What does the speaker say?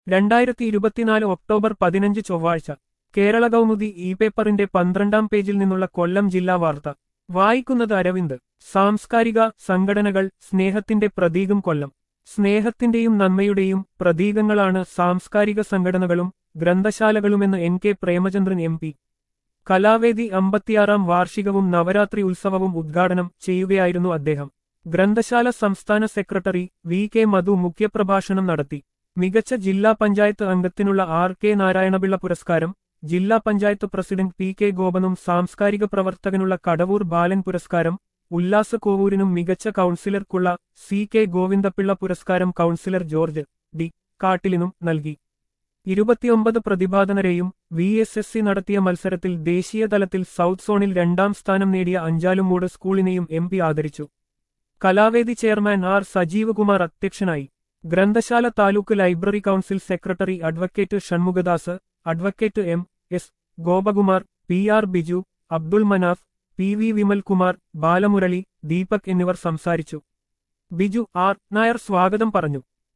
രണ്ടായിരത്തി ഇരുപത്തിനാല് ഒക്ടോബർ പതിനഞ്ച് ചൊവ്വാഴ്ച കേരള കൗമുദി ഇ പേപ്പറിന്റെ പന്ത്രണ്ടാം പേജിൽ നിന്നുള്ള കൊല്ലം ജില്ലാ വാർത്ത വായിക്കുന്നത് അരവിന്ദ് സാംസ്കാരിക സംഘടനകൾ സ്നേഹത്തിന്റെ പ്രതീകം കൊല്ലം സ്നേഹത്തിന്റെയും നന്മയുടെയും പ്രതീകങ്ങളാണ് സാംസ്കാരിക സംഘടനകളും ഗ്രന്ഥശാലകളുമെന്ന് N K Premachandran M P Kalavedi അമ്പത്തിയാറാം വാർഷികവും നവരാത്രി ഉത്സവവും ഉദ്ഘാടനം ചെയ്യുകയായിരുന്നു അദ്ദേഹം ഗ്രന്ഥശാല സംസ്ഥാന സെക്രട്ടറി വി കെ മധു മുഖ്യപ്രഭാഷണം നടത്തി മികച്ച ജില്ലാ പഞ്ചായത്ത് അംഗത്തിനുള്ള ആർ കെ നാരായണപിള്ള പുരസ്കാരം ജില്ലാ പഞ്ചായത്ത് പ്രസിഡന്റ് പി കെ ഗോപനും സാംസ്കാരിക പ്രവർത്തകനുള്ള കടവൂർ ബാലൻ പുരസ്കാരം ഉല്ലാസ കോവൂരിനും മികച്ച കൗൺസിലർക്കുള്ള സി കെ ഗോവിന്ദപിള്ള പുരസ്കാരം കൗൺസിലർ ജോർജ് ഡി കാട്ടിലിനും നൽകി ഇരുപത്തിയൊമ്പത് പ്രതിഭാധനരെയും വി എസ് എസ് സി നടത്തിയ മത്സരത്തിൽ ദേശീയതലത്തിൽ സൗത്ത് സോണിൽ രണ്ടാം സ്ഥാനം നേടിയ അഞ്ചാലുമൂട് സ്കൂളിനെയും എം പി ആദരിച്ചു കലാവേദി ചെയർമാൻ ആർ സജീവ് കുമാർ അധ്യക്ഷനായി ഗ്രന്ഥശാല taluk library council secretary advocate Shanmughadas advocate M S Gopakumar P R Biju Abdul Manaf P V Vimalkumar Balamurali Deepak എന്നിവർ സംസാരിച്ചു ബിജു ആർ നായർ സ്വാഗതം പറഞ്ഞു